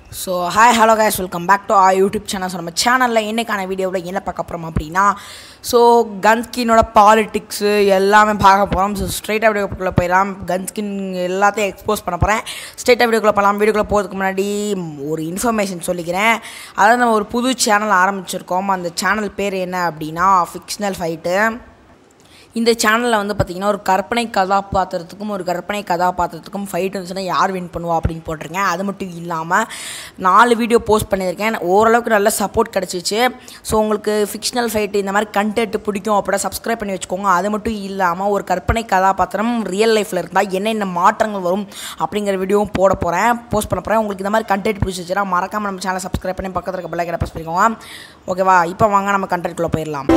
so hi hello guys welcome back to our YouTube channel so நம்ம சேனலில் இன்னைக்கான வீடியோவில் என்ன பார்க்க போகிறோம் அப்படின்னா ஸோ கன்ஸ்கினோட பாலிட்டிக்ஸு எல்லாமே பார்க்க போகிறோம் ஸோ ஸ்ட்ரைட்டாக வீடியோக்குள்ளே போயிடலாம் கன்ஸ்கின் எல்லாத்தையும் எக்ஸ்போஸ் பண்ண போகிறேன் ஸ்ட்ரைட்டாக வீடியோக்குள்ளே போகலாம் வீடியோக்குள்ளே போகிறதுக்கு முன்னாடி ஒரு இன்ஃபர்மேஷன் சொல்லிக்கிறேன் அதாவது நம்ம ஒரு புது சேனல் ஆரம்பிச்சிருக்கோம் அந்த சேனல் பேர் என்ன அப்படின்னா ஃபிக்ஷனல் ஃபைட்டு இந்த சேனலில் வந்து பார்த்திங்கன்னா ஒரு கற்பனை கதாபாத்திரத்துக்கும் ஒரு கற்பனை கதாபாத்திரத்துக்கும் ஃபைட் இருந்துச்சுன்னா யார் வின் பண்ணுவா அப்படின்னு போட்டிருக்கேன் அது மட்டும் இல்லாமல் நாலு வீடியோ போஸ்ட் பண்ணியிருக்கேன் ஓரளவுக்கு நல்ல சப்போர்ட் கிடச்சிச்சு ஸோ உங்களுக்கு ஃபிக்ஷனல் ஃபைட்டு இந்த மாதிரி கண்டென்ட் பிடிக்கும் அப்படின்னா சப்ஸ்கிரைப் பண்ணி வச்சுக்கோங்க அது மட்டும் இல்லாமல் ஒரு கற்பனை கதாபாத்திரம் ரியல் லைஃப்பில் இருந்தால் என்னென்ன மாற்றங்கள் வரும் அப்படிங்கிற வீடியோவும் போட போகிறேன் போஸ்ட் பண்ண போகிறேன் உங்களுக்கு இந்த மாதிரி கண்டென்ட் பிடிச்சிச்சுன்னா மறக்காமல் நம்ம சேனலை சப்ஸ்கிரைப் பண்ணி பக்கத்தில் இருக்க பெல்லைக்கனை ப்ரெஸ் பண்ணிக்கோங்க ஓகேவா இப்போ வாங்க நம்ம கண்டென்ட்குள்ளே போயிடலாம்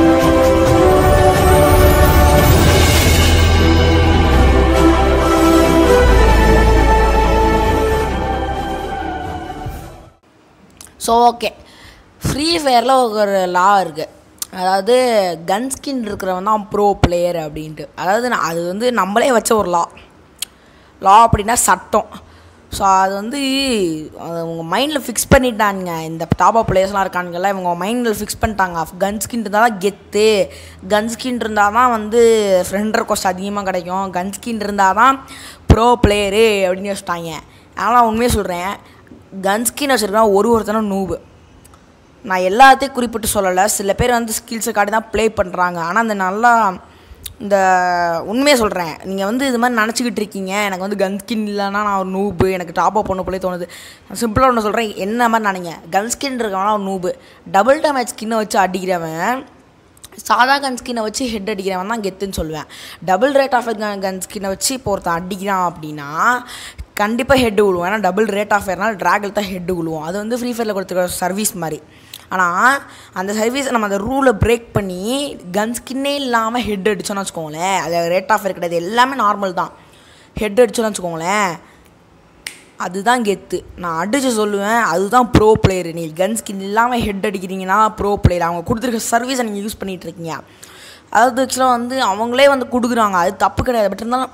ஸோ ஓகே ஃப்ரீ ஃபயரில் ஒரு லா இருக்குது அதாவது கன் ஸ்கின் இருக்கிறவன் தான் ப்ரோ பிளேயர் அப்படின்ட்டு அதாவது நான் அது வந்து நம்மளே வச்ச ஒரு லா லா அப்படின்னா சட்டம் ஸோ அது வந்து அது உங்கள் மைண்டில் ஃபிக்ஸ் பண்ணிட்டானுங்க இந்த டாப் அப் பிளேயர்ஸ்லாம் இருக்கானுங்கல்ல இவங்க மைண்டில் ஃபிக்ஸ் பண்ணிட்டாங்க கன் ஸ்கின் இருந்தால் தான் கெத்து கன் ஸ்கின் இருந்தால் தான் வந்து ஃப்ரெண்ட் ரெக்வஸ்ட் அதிகமாக கிடைக்கும் கன் ஸ்கின் இருந்தால் தான் ப்ரோ பிளேயரு அப்படின்னு வச்சுட்டாங்க அதனால் உண்மையே சொல்கிறேன் கன் ஸ்கின் வச்சுருக்கா ஒரு ஒருத்தனும் நூபு நான் எல்லாத்தையும் குறிப்பிட்டு சொல்லலை சில பேர் வந்து ஸ்கில்ஸை காட்டி தான் ப்ளே பண்ணுறாங்க ஆனால் அந்த நல்லா இந்த உண்மையை சொல்கிறேன் நீங்கள் வந்து இது மாதிரி நினச்சிக்கிட்டு இருக்கீங்க எனக்கு வந்து கன் ஸ்கின் இல்லைன்னா நான் ஒரு நூபு எனக்கு டாப் அப் பண்ண போலே தோணுது நான் சிம்பிளாக ஒன்று சொல்கிறேன் என்ன மாதிரி நினைங்க கன் ஸ்கின் இருக்கவனா ஒரு நூபு டபுள் டேமேஜ் ஸ்கின்னை வச்சு அடிக்கிறவன் சாதா கன் ஸ்கின்னை வச்சு ஹெட் அடிக்கிறவன் தான் கெத்துன்னு சொல்லுவேன் டபுள் ரேட் ஆஃப் கன் ஸ்கின்னை வச்சு இப்போ ஒருத்தன் அடிக்கிறான் அப்படின்னா கண்டிப்பாக ஹெட்டு விழுவோம் ஏன்னா டபுள் ரேட் ஆஃப் ஃபயர்னால் ட்ராகில் தான் ஹெட்டு விழுவோம் அது வந்து ஃப்ரீ ஃபயரில் கொடுத்துருக்க சர்வீஸ் மாதிரி ஆனால் அந்த சர்வீஸ் நம்ம அந்த ரூலை பிரேக் பண்ணி கன் ஸ்கின்னே இல்லாமல் ஹெட் அடிச்சோன்னு வச்சுக்கோங்களேன் அது ரேட் ஆஃப் ஃபயர் கிடையாது எல்லாமே நார்மல் தான் ஹெட் அடிச்சோன்னு வச்சுக்கோங்களேன் அதுதான் கெத்து நான் அடித்து சொல்லுவேன் அதுதான் ப்ரோ பிளேயர் நீ கன் ஸ்கின் இல்லாமல் ஹெட் அடிக்கிறீங்கன்னா ப்ரோ பிளேயர் அவங்க கொடுத்துருக்க சர்வீஸை நீங்கள் யூஸ் பண்ணிகிட்டு இருக்கீங்க அதாவது ஆக்சுவலாக வந்து அவங்களே வந்து கொடுக்குறாங்க அது தப்பு கிடையாது பட் இருந்தாலும்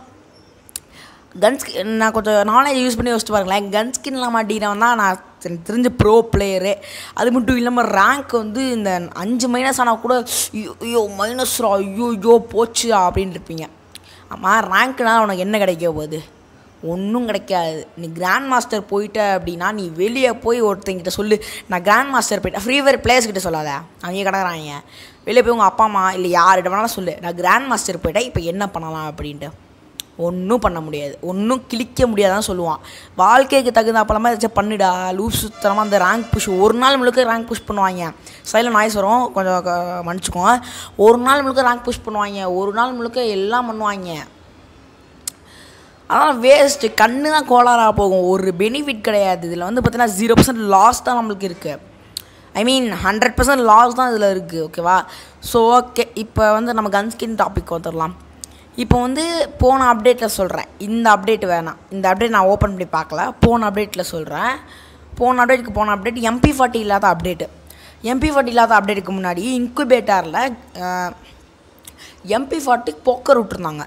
கன் ஸ்கின் நான் கொஞ்சம் நாலேஜ் யூஸ் பண்ணி யோசிச்சு பாருங்களேன் கன் ஸ்கின் இல்லாமல் அடிக்கிறவன் தான் நான் எனக்கு தெரிஞ்ச ப்ரோ பிளேயரு அது மட்டும் இல்லாமல் ரேங்க் வந்து இந்த அஞ்சு மைனஸ் ஆனால் கூட ஐயோ ஐயோ மைனஸ்ரா ஐயோ ஐயோ போச்சுடா அப்படின்னு இருப்பீங்க ஆமாம் ரேங்க்னால் உனக்கு என்ன கிடைக்க போகுது ஒன்றும் கிடைக்காது நீ கிராண்ட் மாஸ்டர் போயிட்ட அப்படின்னா நீ வெளியே போய் ஒருத்தங்கிட்ட சொல்லு நான் கிராண்ட் மாஸ்டர் போயிட்டேன் ஃப்ரீ ஃபயர் பிளேயர்ஸ்கிட்ட சொல்லாத அவங்க கிடக்குறாங்க வெளியே போய் உங்கள் அப்பா அம்மா இல்லை யார்கிட்ட வேணாலும் சொல்லு நான் கிராண்ட் மாஸ்டர் போயிட்டேன் இப்போ என்ன பண்ணலாம் அப்படின்ட்டு ஒன்றும் பண்ண முடியாது ஒன்றும் கிழிக்க முடியாதான் சொல்லுவான் வாழ்க்கைக்கு தகுந்தாப்பலமாக ஏதாச்சும் பண்ணிடா லூஸ் சுத்தரமாக அந்த ரேங்க் புஷ் ஒரு நாள் முழுக்க ரேங்க் புஷ் பண்ணுவாங்க சைடில் நாய்ஸ் வரும் கொஞ்சம் க- மன்னிச்சுக்கோங்க ஒரு நாள் முழுக்க ரேங்க் புஷ் பண்ணுவாங்க ஒரு நாள் முழுக்க எல்லாம் பண்ணுவாங்க அதனால் வேஸ்ட்டு கண்ணு தான் கோளாறாக போகும் ஒரு பெனிஃபிட் கிடையாது இதில் வந்து பார்த்தீங்கன்னா ஜீரோ பர்சன்ட் லாஸ் தான் நம்மளுக்கு இருக்குது I mean hundred percent loss தான் இதில் இருக்குது ஓகேவா ஸோ ஓகே இப்போ வந்து நம்ம கன் ஸ்கின் டாபிக் வந்துடலாம் இப்போ வந்து போன அப்டேட்டில் சொல்கிறேன் இந்த அப்டேட் வேணாம் இந்த அப்டேட் நான் ஓப்பன் பண்ணி பார்க்கல போன அப்டேட்டில் சொல்கிறேன் போன அப்டேட்டுக்கு போன அப்டேட் எம்பி ஃபார்ட்டி இல்லாத அப்டேட்டு எம்பி ஃபார்ட்டி இல்லாத அப்டேட்டுக்கு முன்னாடி இன்குபேட்டரில் எம்பி ஃபார்ட்டி போக்கர் விட்டுருந்தாங்க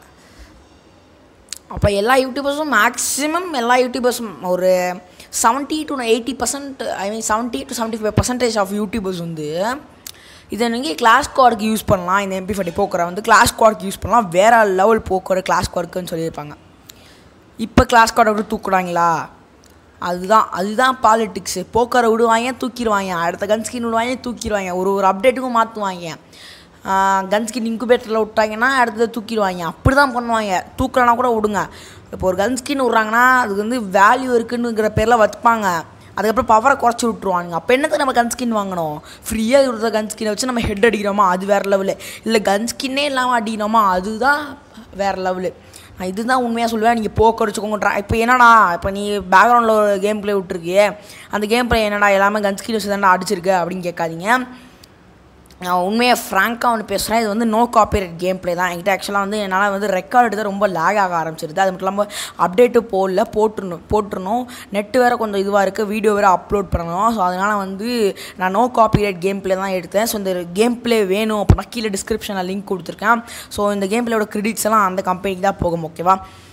அப்போ எல்லா யூடியூபர்ஸும் மேக்ஸிமம் எல்லா யூடியூபர்ஸும் ஒரு seventy to eighty percent I mean seventy to seventy five percentage of YouTubers வந்து இதை நீங்கள் கிளாஸ் கார்டுக்கு யூஸ் பண்ணலாம் இந்த எம்பி ஃபார்ட்டி போக்கரை வந்து கிளாஸ் கார்டுக்கு யூஸ் பண்ணலாம் வேறு லெவல் போக்கர் கிளாஸ் கார்டுக்குன்னு சொல்லியிருப்பாங்க இப்போ கிளாஸ் கார்டை விட்டு தூக்குறாங்களா அதுதான் அதுதான் பாலிட்டிக்ஸு போக்கரை விடுவாங்க தூக்கிடுவாங்க அடுத்த கன் ஸ்கின் விடுவாங்க தூக்கிடுவாங்க ஒரு ஒரு அப்டேட்டுக்கும் மாற்றுவாங்க கன் ஸ்கின் இன்குபேட்டரில் விட்டாங்கன்னா அடுத்தது தூக்கிடுவாங்க அப்படி தான் பண்ணுவாங்க தூக்குறனா கூட விடுங்க இப்போ ஒரு கன் ஸ்கின் விட்றாங்கன்னா அதுக்கு வந்து வேல்யூ இருக்குன்னுங்கிற பேரில் வைப்பாங்க அதுக்கப்புறம் பவரை குறைச்சி விட்ருவாங்க அப்போ என்னத்தை நம்ம கன் ஸ்கின் வாங்கணும் ஃப்ரீயாக கொடுத்த கன் ஸ்கினை வச்சு நம்ம ஹெட் அடிக்கிறோமா அது வேறு லெவலு இல்லை கன் ஸ்கின்னே இல்லாமல் அடிக்கிறோமா அதுதான் வேறு லெவலு நான் இதுதான் உண்மையாக சொல்லுவேன் நீங்கள் போக்க அடிச்சுக்கோங்க ட்ரா இப்போ என்னடா இப்போ நீ பேக்ரவுண்டில் ஒரு கேம் ப்ளே விட்டுருக்கியே அந்த கேம் ப்ளே என்னடா எல்லாமே கன் ஸ்கின் வச்சு தானே அடிச்சிருக்க அப்படின்னு கேட்காதீங்க நான் உண்மையாக ஃப்ராங்காக ஒன்று பேசுகிறேன் இது வந்து நோ காப்பிரைட் கேம் ப்ளே தான் என்கிட்ட ஆக்சுவலாக வந்து என்னால் வந்து ரெக்கார்ட் எடுத்து ரொம்ப லேக் ஆக ஆரம்பிச்சிருது அது மட்டும் இல்லாமல் அப்டேட்டு போடல போட்டுருணும் போட்டுருணும் நெட்டு வேறு கொஞ்சம் இதுவாக இருக்குது வீடியோ வேறு அப்லோட் பண்ணணும் ஸோ அதனால் வந்து நான் நோ காப்பிரைட் கேம் ப்ளே தான் எடுத்தேன் ஸோ இந்த கேம் ப்ளே வேணும் அப்படின்னா கீழே டிஸ்கிரிப்ஷனில் லிங்க் கொடுத்துருக்கேன் ஸோ இந்த கேம் ப்ளேயோட கிரெடிட்ஸ் எல்லாம் அந்த கம்பெனிக்கு தான் போகும் ஓகேவா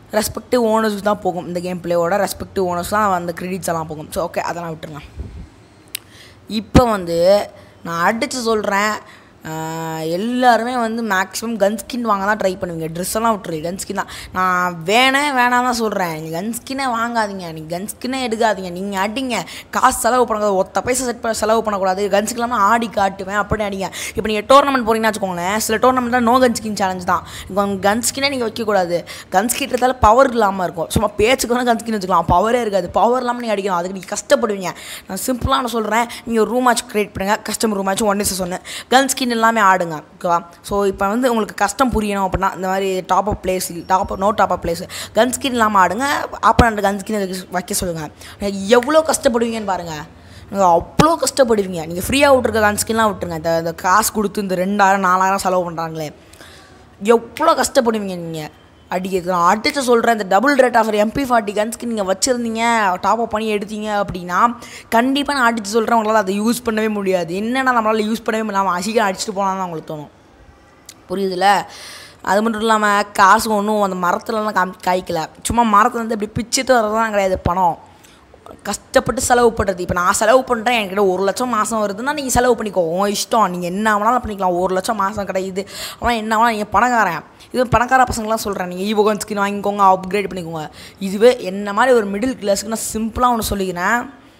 ரெஸ்பெக்டிவ் ஓனர்ஸ்க்கு தான் போகும் இந்த கேம் பிளேயோட ரெஸ்பெக்டிவ் ஓனர்ஸ் தான் அந்த கிரெடிட்ஸ் எல்லாம் போகும் ஸோ ஓகே அதெல்லாம் விட்டுருங்க இப்போ வந்து நான் அடித்து சொல்கிறேன் எல்லாருமே வந்து மேக்ஸிமம் கன் ஸ்கின் வாங்க தான் ட்ரை பண்ணுவீங்க ட்ரெஸ் எல்லாம் விட்டுரு கன் ஸ்கின் தான் நான் வேணே வேணாம் தான் சொல்கிறேன் நீங்கள் கன் ஸ்கின்னே வாங்காதீங்க நீங்கள் கன் ஸ்கின்னே எடுக்காதீங்க நீங்கள் அடிங்க காசு செலவு பண்ணக்கூடாது ஒத்த பைசா செட் பண்ண செலவு பண்ணக்கூடாது கன் ஸ்கின்லாம் ஆடி காட்டுவேன் அப்படி அடிங்க இப்போ நீங்கள் டோர்னமெண்ட் போகிறீங்கன்னு வச்சுக்கோங்களேன் சில டோர்னமெண்ட்டில் நோ கன் ஸ்கின் சேலஞ்ச் தான் உங்கள் கன் ஸ்கின்னே நீங்கள் வைக்கக்கூடாது கன் ஸ்கின் இருந்தால பவர் இல்லாமல் இருக்கும் சும்மா பேச்சுக்கு வேணால் கன் ஸ்கின் வச்சுக்கலாம் பவரே இருக்காது பவர் இல்லாமல் நீங்கள் அடிக்கணும் அதுக்கு நீங்கள் கஷ்டப்படுவீங்க நான் சிம்பிளாக நான் சொல்கிறேன் நீங்கள் ஒரு ரூம் மேட்ச் க்ரியேட் பண்ணுங்கள் கஸ்டம் ரூம் மேட்ச் ஒன் சொன்னேன் கன் ஸ்கின் எல்லாமே ஆடுங்க ஓகேவா ஸோ இப்போ வந்து உங்களுக்கு கஷ்டம் புரியணும் அப்படின்னா இந்த மாதிரி top up place top no top up place gun skin இல்லாமல் ஆடுங்க ஆப்போனண்ட் கன் ஸ்கின் வைக்க சொல்லுங்கள் எவ்வளோ கஷ்டப்படுவீங்கன்னு பாருங்கள் நீங்கள் அவ்வளோ கஷ்டப்படுவீங்க நீங்கள் ஃப்ரீயாக விட்ருக்க கன் ஸ்கின்லாம் விட்டுருங்க இந்த இந்த காசு கொடுத்து இந்த ரெண்டாயிரம் நாலாயிரம் செலவு பண்ணுறாங்களே எவ்வளோ கஷ்டப்படுவீங்க நீங்கள் அடிக்கிறது நான் அடித்து சொல்கிறேன் இந்த double rate offer MP forty கன்ஸ்க்கு நீங்கள் வச்சுருந்தீங்க டாப் அப் பண்ணி எடுத்தீங்க அப்படின்னா கண்டிப்பாக நான் அடித்து சொல்கிறேன் உங்களால் அதை யூஸ் பண்ணவே முடியாது என்னென்னா நம்மளால் யூஸ் பண்ணவே முடியாமல் அசிகம் அடிச்சுட்டு போகலான்னு தான் உங்களுக்கு தோணும் புரியுதுல அது மட்டும் இல்லாமல் காசு ஒன்றும் அந்த மரத்துலலாம் காமி காய்க்கல சும்மா மரத்துல இருந்து இப்படி பிச்சுட்டு வரதான் கிடையாது பணம் கஷ்டப்பட்டு செலவு பண்ணுறது இப்போ நான் செலவு பண்ணுறேன் என்கிட்ட ஒரு லட்சம் மாதம் வருதுன்னா நீங்கள் செலவு பண்ணிக்கோ உன் இஷ்டம் நீங்கள் என்ன வேணாலும் பண்ணிக்கலாம் ஒரு லட்சம் மாதம் கிடைக்குது ஆனால் என்ன வேணாலும் நீங்கள் பணக்காரன் இது பணக்கார பசங்களாம் சொல்கிறேன் நீங்கள் ஈவோகன் ஸ்கின் வாங்கிக்கோங்க அப்கிரேட் பண்ணிக்கோங்க இதுவே என்ன மாதிரி ஒரு மிடில் கிளாஸுக்கு நான் சிம்பிளாக ஒன்று சொல்லிக்கிறேன்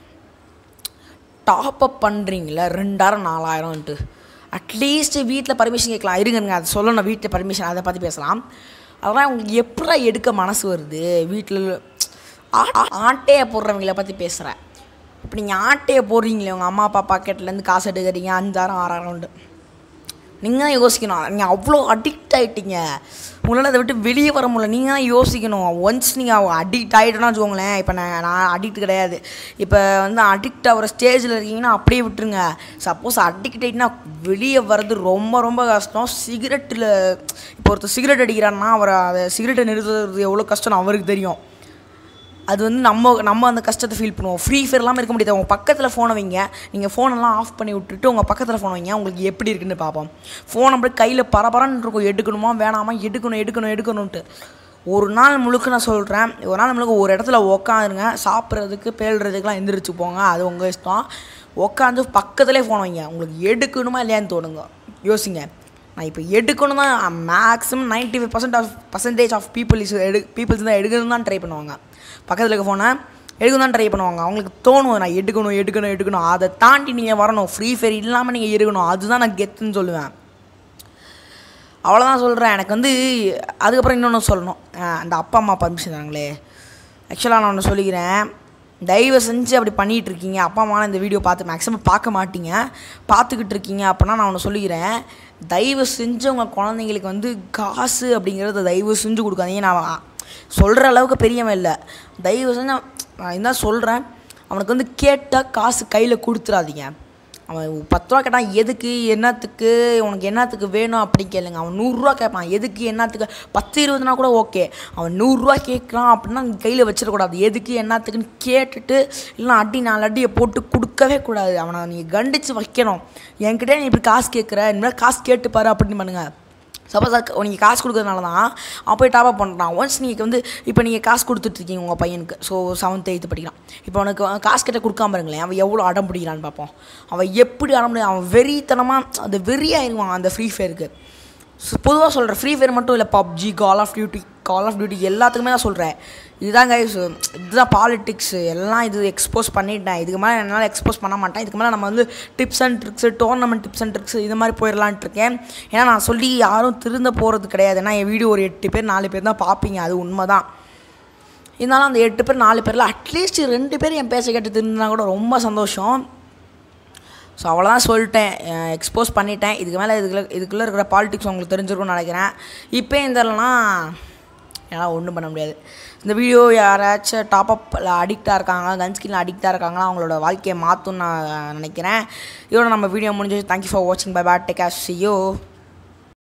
டாப் அப் பண்ணுறீங்களே ரெண்டாயிரம் நாலாயிரம்ன்ட்டு அட்லீஸ்ட் வீட்டில் பர்மிஷன் கேட்கலாம் இருங்க அதை சொல்லணும் வீட்டில் பர்மிஷன் அதை பற்றி பேசலாம் அதெல்லாம் உங்களுக்கு எப்படா எடுக்க மனசு வருது வீட்டில் ஆட்டையை போடுறவங்கள பற்றி பேசுகிறேன் இப்போ நீங்கள் ஆட்டையை போடுறீங்களே உங்கள் அம்மா அப்பா பாக்கெட்லேருந்து காசு எடுக்கிறீங்க அஞ்சாயிரம் ஆறாயிரம் உண்டு நீங்கள் தான் யோசிக்கணும் நீங்கள் அவ்வளோ அடிக்ட் ஆகிட்டீங்க உங்களால் அதை விட்டு வெளியே வர முடியல நீங்கள் தான் யோசிக்கணும் ஒன்ஸ் நீங்கள் அடிக்ட் ஆகிட்டோன்னா வச்சுக்கோங்களேன் இப்போ நான் நான் அடிக்ட் கிடையாது இப்போ வந்து அடிக்ட் ஆகிற ஸ்டேஜில் இருக்கீங்கன்னா அப்படியே விட்டுருங்க சப்போஸ் அடிக்ட் ஆகிட்டுனா வெளியே வர்றது ரொம்ப ரொம்ப கஷ்டம் சிகரெட்டில் இப்போ ஒருத்தர் சிகரெட் அடிக்கிறான்னா அவர் அதை சிகரெட்டை நிறுத்துறது எவ்வளோ கஷ்டம்னு அவருக்கு தெரியும் அது வந்து நம்ம நம்ம அந்த கஷ்டத்தை ஃபீல் பண்ணுவோம் ஃப்ரீ ஃபயர் இல்லாமல் இருக்க முடியாது உங்கள் பக்கத்தில் ஃபோனை வைங்க நீங்கள் ஃபோனெல்லாம் ஆஃப் பண்ணி விட்டுட்டு உங்கள் பக்கத்தில் ஃபோன் வைங்க உங்களுக்கு எப்படி இருக்குன்னு பார்ப்போம் ஃபோன் அப்படியே கையில் பரபரன்னு இருக்கும் எடுக்கணுமா வேணாமா எடுக்கணும் எடுக்கணும் எடுக்கணுன்ட்டு ஒரு நாள் முழுக்க நான் சொல்கிறேன் ஒரு நாள் முழுக்க ஒரு இடத்துல உக்காந்துருங்க சாப்பிட்றதுக்கு பேழுறதுக்குலாம் எந்திரிச்சு போங்க அது உங்கள் இஷ்டம் உட்காந்து பக்கத்துலேயே ஃபோன் வைங்க உங்களுக்கு எடுக்கணுமா இல்லையான்னு தோணுங்க யோசிங்க நான் இப்போ எடுக்கணும் தான் maximum ninety five percent of percentage of people is எடு பீப்புள்ஸ் தான் எடுக்கணும் தான் ட்ரை பண்ணுவாங்க பக்கத்தில் இருக்க ஃபோனை எடுக்கணும் தான் ட்ரை பண்ணுவாங்க அவங்களுக்கு தோணும் நான் எடுக்கணும் எடுக்கணும் எடுக்கணும் அதை தாண்டி நீங்கள் வரணும் ஃப்ரீ ஃபயர் இல்லாமல் நீங்கள் இருக்கணும் அதுதான் நான் கெத்துன்னு சொல்லுவேன் அவ்வளோதான் சொல்கிறேன் எனக்கு வந்து அதுக்கப்புறம் இன்னொன்று சொல்லணும் அந்த அப்பா அம்மா பர்மிஷன் தாங்களே ஆக்சுவலாக நான் ஒன்று சொல்லிக்கிறேன் தயவு செஞ்சு அப்படி பண்ணிகிட்டு இருக்கீங்க அப்பா அம்மா இந்த வீடியோ பார்த்து மேக்ஸிமம் பார்க்க மாட்டீங்க பார்த்துக்கிட்டு இருக்கீங்க அப்படின்னா நான் ஒன்று சொல்லிக்கிறேன் தயவு செஞ்சு உங்கள் குழந்தைங்களுக்கு வந்து காசு அப்படிங்கிறத தயவு செஞ்சு கொடுக்காதீங்க நான் சொல்கிற அளவுக்கு பெரியவன் இல்லை தயவு செஞ்சு நான் இதான் சொல்கிறேன் அவனுக்கு வந்து கேட்டால் காசு கையில் கொடுத்துடாதீங்க அவன் பத்து ரூபா கேட்டான் எதுக்கு என்னத்துக்கு உனக்கு என்னத்துக்கு வேணும் அப்படி கேளுங்க அவன் நூறுரூவா கேட்பான் எதுக்கு என்னத்துக்கு பத்து இருபதுனா கூட ஓகே அவன் நூறுரூவா கேட்குறான் அப்படின்னா நீ கையில் வச்சிடக்கூடாது எதுக்கு என்னத்துக்குன்னு கேட்டுட்டு இல்லைனா அடி நாலு அடியை போட்டு கொடுக்கவே கூடாது அவனை நீங்கள் கண்டித்து வைக்கணும் என்கிட்ட நீ இப்படி காசு கேட்குற இனிமேல் காசு கேட்டுப்பாரு அப்படின்னு பண்ணுங்கள் சப்போஸ் அது நீங்கள் காசு கொடுக்கறதுனால தான் அவன் போய் டாப் அப் பண்ணுறான் ஒன்ஸ் நீங்கள் வந்து இப்போ நீங்கள் காசு கொடுத்துட்ருக்கீங்க உங்கள் பையனுக்கு ஸோ செவன்த் எயித்து படிக்கிறான் இப்போ அவனுக்கு காசு கிட்ட கொடுக்காம இருங்களேன் அவன் எவ்வளோ அடம் பிடிக்கிறான்னு பார்ப்போம் அவன் எப்படி அடம் பிடி அவன் வெறித்தனமாக அந்த வெறியாயிருவான் அந்த ஃப்ரீ ஃபயருக்கு பொதுவாக சொல்கிறேன் ஃப்ரீ ஃபயர் மட்டும் இல்லை PUBG call of duty call of duty எல்லாத்துக்குமே தான் சொல்கிறேன் இதுதான் கைஸ் இதுதான் பாலிட்டிக்ஸ் எல்லாம் இது எக்ஸ்போஸ் பண்ணிட்டேன் இதுக்கு மேலே என்னால் எக்ஸ்போஸ் பண்ண மாட்டேன் இதுக்கு மேலே நம்ம வந்து tips and tricks tournament tips and tricks இது மாதிரி போயிடலான்ட்டு இருக்கேன் ஏன்னா நான் சொல்லி யாரும் திருந்த போகிறது கிடையாது ஏன்னா என் வீடியோ ஒரு எட்டு பேர் நாலு பேர் தான் பார்ப்பீங்க அது உண்மை தான் இருந்தாலும் அந்த எட்டு பேர் நாலு பேரில் அட்லீஸ்ட் ரெண்டு பேர் என் பேச கேட்டு திருந்தினா கூட ரொம்ப சந்தோஷம் ஸோ அவ்வளோதான் சொல்லிட்டேன் எக்ஸ்போஸ் பண்ணிட்டேன் இதுக்கு மேலே இதுக்குள்ள இதுக்குள்ளே இருக்கிற பாலிடிக்ஸ் உங்களுக்கு தெரிஞ்சிருக்கும்னு நினைக்கிறேன் இப்போ இந்த என்னால் ஒன்றும் பண்ண முடியாது இந்த வீடியோ யாராச்சும் டாப் அப்பில் அடிக்டாக இருக்காங்க கன் ஸ்கின்ல அடிக்டாக இருக்காங்களா அவங்களோட வாழ்க்கையை மாற்றும்னு நான் நினைக்கிறேன் இதோட நம்ம வீடியோ முடிஞ்சு தேங்க்யூ ஃபார் வாட்சிங் bye bad take see you